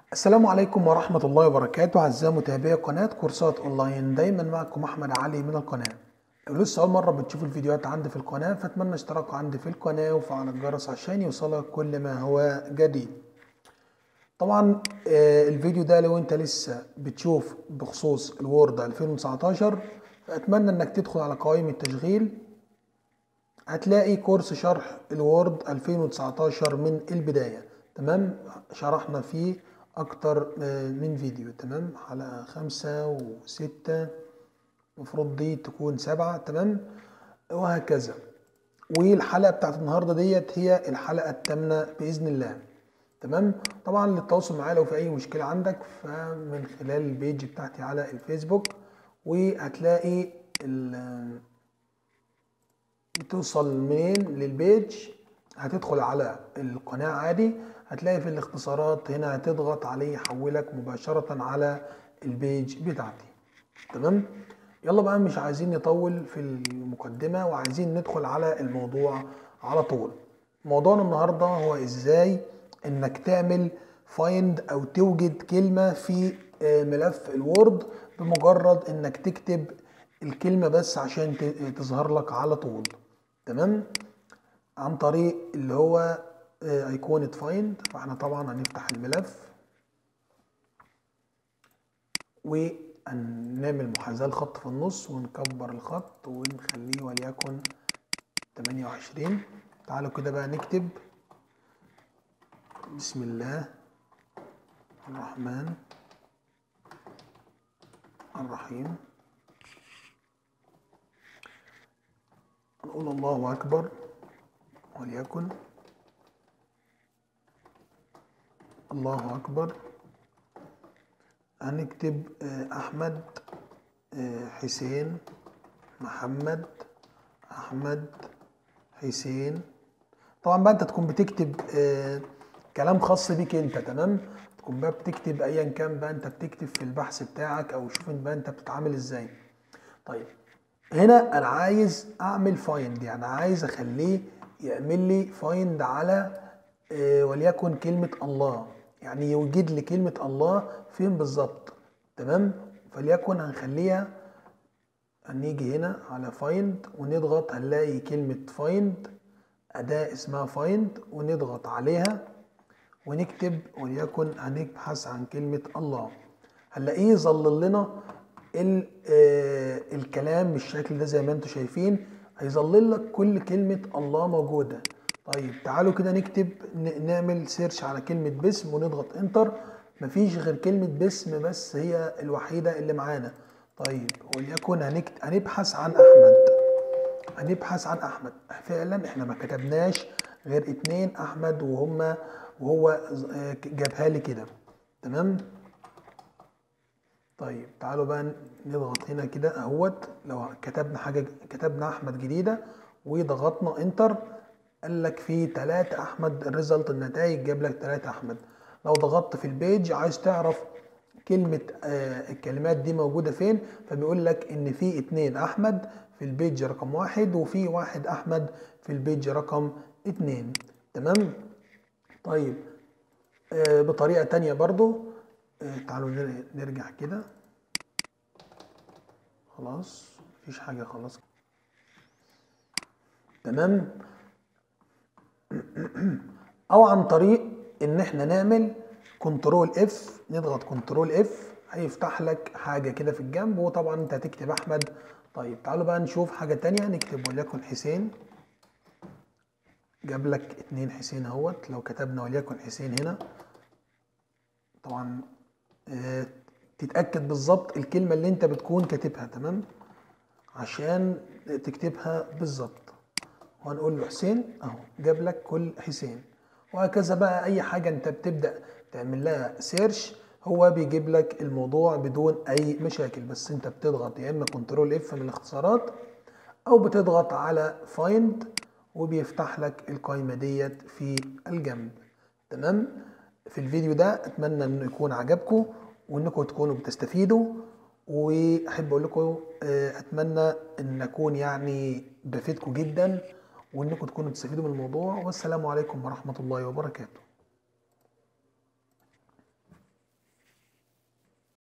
السلام عليكم ورحمة الله وبركاته أعزائي متابعي قناة كورسات أونلاين دايما معكم أحمد علي من القناة لو لسه أول مرة بتشوفوا الفيديوهات عندي في القناة فأتمنى اشتراك عندي في القناة وفعل الجرس عشان يوصلك كل ما هو جديد طبعا آه، الفيديو ده لو انت لسه بتشوف بخصوص الوورد 2019 فأتمنى انك تدخل على قوائم التشغيل هتلاقي كورس شرح الوورد 2019 من البداية تمام شرحنا فيه اكتر من فيديو تمام حلقة خمسة وستة المفروض دي تكون سبعة تمام وهكذا والحلقة بتاعت النهاردة ديت هي الحلقة الثامنة بإذن الله تمام طبعا للتواصل معايا لو في أي مشكلة عندك فمن خلال البيج بتاعتي على الفيسبوك وهتلاقي ال بتوصل منين للبيج هتدخل على القناة عادي هتلاقي في الاختصارات هنا هتضغط عليه يحولك مباشرة على البيج بتاعتي تمام يلا بقى مش عايزين نطول في المقدمة وعايزين ندخل على الموضوع على طول موضوعنا النهاردة هو ازاي انك تعمل فايند او توجد كلمة في ملف الوورد بمجرد انك تكتب الكلمة بس عشان تظهر لك على طول تمام عن طريق اللي هو ايقونة فايند فاحنا طبعا هنفتح الملف وهنعمل محاذاة الخط في النص ونكبر الخط ونخليه وليكن 28 تعالوا كده بقى نكتب بسم الله الرحمن الرحيم نقول الله أكبر وليكن الله أكبر هنكتب أحمد حسين محمد أحمد حسين طبعا بقى أنت تكون بتكتب كلام خاص بيك أنت تمام تكون بقى بتكتب أيا كان بقى أنت بتكتب في البحث بتاعك أو شوف بقى أنت بتتعامل إزاي طيب هنا أنا عايز أعمل فايند يعني عايز أخليه يعمل لي فايند على وليكن كلمة الله يعني يوجد لي كلمة الله فين بالظبط تمام فليكن هنخليها هنيجي هنا على فايند ونضغط هنلاقي كلمة فايند أداة اسمها فايند ونضغط عليها ونكتب وليكن هنبحث عن كلمة الله هنلاقيه ظلل لنا الكلام بالشكل ده زي ما انتم شايفين هيظلل لك كل كلمة الله موجودة طيب تعالوا كده نكتب نعمل سيرش على كلمة باسم ونضغط انتر مفيش غير كلمة باسم بس هي الوحيدة اللي معانا طيب وليكن هنكت... هنبحث عن أحمد هنبحث عن أحمد فعلا احنا ما كتبناش غير اتنين أحمد وهما وهو جابها لي كده تمام طيب تعالوا بقى نضغط هنا كده اهوت لو كتبنا حاجة كتبنا أحمد جديدة وضغطنا انتر قال لك في 3 احمد الريزلت النتائج جاب لك 3 احمد لو ضغطت في البيج عايز تعرف كلمة آه الكلمات دي موجودة فين فبيقول لك ان في اتنين احمد في البيج رقم واحد وفي واحد احمد في البيج رقم اتنين تمام طيب آه بطريقة تانية برضو آه تعالوا نرجع كده خلاص مفيش حاجة خلاص تمام او عن طريق ان احنا نعمل كنترول اف نضغط كنترول اف هيفتح لك حاجة كده في الجنب وطبعا انت هتكتب احمد طيب تعالوا بقى نشوف حاجة تانية نكتب وليكن حسين جاب لك اتنين حسين اهوت لو كتبنا وليكن حسين هنا طبعا اه تتأكد بالظبط الكلمة اللي انت بتكون كاتبها تمام عشان تكتبها بالظبط وهنقول له حسين اهو جاب لك كل حسين وهكذا بقى اي حاجة انت بتبدأ تعمل لها سيرش هو بيجيب لك الموضوع بدون اي مشاكل بس انت بتضغط يا اما كنترول اف من الاختصارات او بتضغط على فايند وبيفتح لك القائمة ديت في الجنب تمام في الفيديو ده اتمنى انه يكون عجبكم وانكم تكونوا بتستفيدوا واحب اقول لكم اتمنى ان اكون يعني بفيدكم جدا وانكم تكونوا تستفيدوا من الموضوع والسلام عليكم ورحمه الله وبركاته